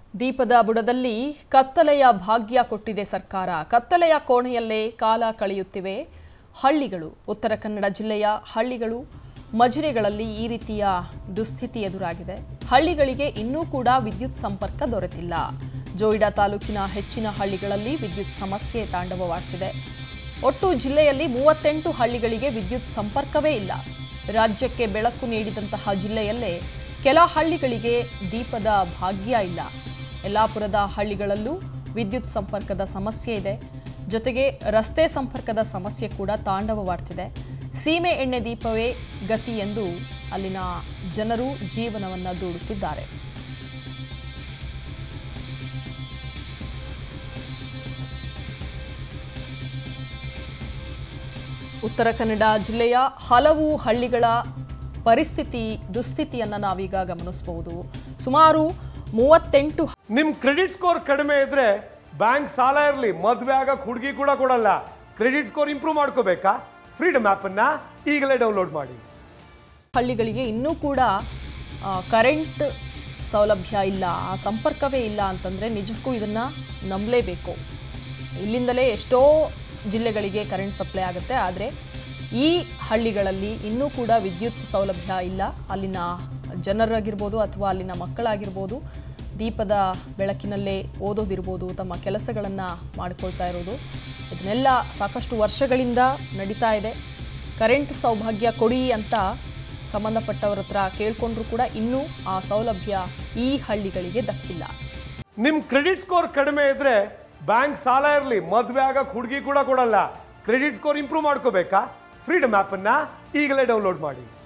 ದೀಪದ ಬುಡದಲ್ಲಿ ಕತ್ತಲೆಯ ಭಾಗ್ಯ ಕೊಟ್ಟಿದೆ ಸರ್ಕಾರ ಕತ್ತಲೆಯ ಕೋಣೆಯಲ್ಲೇ ಕಾಲ ಕಳೆಯುತ್ತಿವೆ ಹಳ್ಳಿಗಳು ಉತ್ತರ ಕನ್ನಡ ಜಿಲ್ಲೆಯ ಹಳ್ಳಿಗಳು ಮಜಿರೆಗಳಲ್ಲಿ ಈ ರೀತಿಯ ದುಸ್ಥಿತಿ ಎದುರಾಗಿದೆ ಹಳ್ಳಿಗಳಿಗೆ ಇನ್ನೂ ಕೂಡ ವಿದ್ಯುತ್ ಸಂಪರ್ಕ ದೊರೆತಿಲ್ಲ ಜೋಯಿಡಾ ತಾಲೂಕಿನ ಹೆಚ್ಚಿನ ಹಳ್ಳಿಗಳಲ್ಲಿ ವಿದ್ಯುತ್ ಸಮಸ್ಯೆ ತಾಂಡವವಾಡ್ತಿದೆ ಒಟ್ಟು ಜಿಲ್ಲೆಯಲ್ಲಿ ಮೂವತ್ತೆಂಟು ಹಳ್ಳಿಗಳಿಗೆ ವಿದ್ಯುತ್ ಸಂಪರ್ಕವೇ ಇಲ್ಲ ರಾಜ್ಯಕ್ಕೆ ಬೆಳಕು ನೀಡಿದಂತಹ ಜಿಲ್ಲೆಯಲ್ಲೇ ಕೆಲ ಹಳ್ಳಿಗಳಿಗೆ ದೀಪದ ಭಾಗ್ಯ ಇಲ್ಲ ಯಲ್ಲಾಪುರದ ಹಳ್ಳಿಗಳಲ್ಲೂ ವಿದ್ಯುತ್ ಸಂಪರ್ಕದ ಸಮಸ್ಯೆ ಇದೆ ಜೊತೆಗೆ ರಸ್ತೆ ಸಂಪರ್ಕದ ಸಮಸ್ಯೆ ಕೂಡ ತಾಂಡವವಾಡ್ತಿದೆ ಸೀಮೆ ಎಣ್ಣೆ ದೀಪವೇ ಗತಿ ಎಂದು ಅಲ್ಲಿನ ಜನರು ಜೀವನವನ್ನು ದೂಡುತ್ತಿದ್ದಾರೆ ಉತ್ತರ ಕನ್ನಡ ಜಿಲ್ಲೆಯ ಹಲವು ಹಳ್ಳಿಗಳ ಪರಿಸ್ಥಿತಿ ದುಸ್ಥಿತಿಯನ್ನು ನಾವೀಗ ಗಮನಿಸಬಹುದು ಸುಮಾರು ಮೂವತ್ತೆಂಟು ನಿಮ್ ಕ್ರೆಡಿಟ್ ಸ್ಕೋರ್ ಕಡಿಮೆ ಇದ್ರೆ ಬ್ಯಾಂಕ್ ಸಾಲ ಇರಲಿ ಮದ್ವೆ ಆಗಕ್ ಹುಡುಗಿ ಕೂಡ ಕೊಡಲ್ಲ ಕ್ರೆಡಿಟ್ ಸ್ಕೋರ್ ಇಂಪ್ರೂವ್ ಮಾಡ್ಕೋಬೇಕಾ ಫ್ರೀಡಮ್ ಅನ್ನ ಈಗಲೇ ಡೌನ್ಲೋಡ್ ಮಾಡಿ ಹಳ್ಳಿಗಳಿಗೆ ಇನ್ನೂ ಕೂಡ ಆ, ಕರೆಂಟ್ ಸೌಲಭ್ಯ ಇಲ್ಲ ಆ ಸಂಪರ್ಕವೇ ಇಲ್ಲ ಅಂತಂದರೆ ನಿಜಕ್ಕೂ ಇದನ್ನು ನಂಬಲೇಬೇಕು ಇಲ್ಲಿಂದಲೇ ಎಷ್ಟೋ ಜಿಲ್ಲೆಗಳಿಗೆ ಕರೆಂಟ್ ಸಪ್ಲೈ ಆಗುತ್ತೆ ಆದರೆ ಈ ಹಳ್ಳಿಗಳಲ್ಲಿ ಇನ್ನೂ ಕೂಡ ವಿದ್ಯುತ್ ಸೌಲಭ್ಯ ಇಲ್ಲ ಅಲ್ಲಿನ ಜನರಾಗಿರ್ಬೋದು ಅಥವಾ ಅಲ್ಲಿನ ಮಕ್ಕಳಾಗಿರ್ಬೋದು ದೀಪದ ಬೆಳಕಿನಲ್ಲೇ ಓದೋದಿರ್ಬೋದು ತಮ್ಮ ಕೆಲಸಗಳನ್ನು ಮಾಡಿಕೊಳ್ತಾ ಇರೋದು ಇದನ್ನೆಲ್ಲ ಸಾಕಷ್ಟು ವರ್ಷಗಳಿಂದ ನಡೀತಾ ಇದೆ ಕರೆಂಟ್ ಸೌಭಾಗ್ಯ ಕೊಡಿ ಅಂತ ಸಂಬಂಧಪಟ್ಟವರ ಹತ್ರ ಕೇಳ್ಕೊಂಡ್ರು ಕೂಡ ಇನ್ನೂ ಆ ಸೌಲಭ್ಯ ಈ ಹಳ್ಳಿಗಳಿಗೆ ದಕ್ಕಿಲ್ಲ ನಿಮ್ ಕ್ರೆಡಿಟ್ ಸ್ಕೋರ್ ಕಡಿಮೆ ಇದ್ರೆ ಬ್ಯಾಂಕ್ ಸಾಲ ಇರಲಿ ಮದ್ವೆ ಆಗಕ್ ಹುಡುಗಿ ಕೂಡ ಕೊಡಲ್ಲ ಕ್ರೆಡಿಟ್ ಸ್ಕೋರ್ ಇಂಪ್ರೂವ್ ಮಾಡ್ಕೋಬೇಕಾ ಫ್ರೀಡಮ್ ಅನ್ನ ಈಗಲೇ ಡೌನ್ಲೋಡ್ ಮಾಡಿ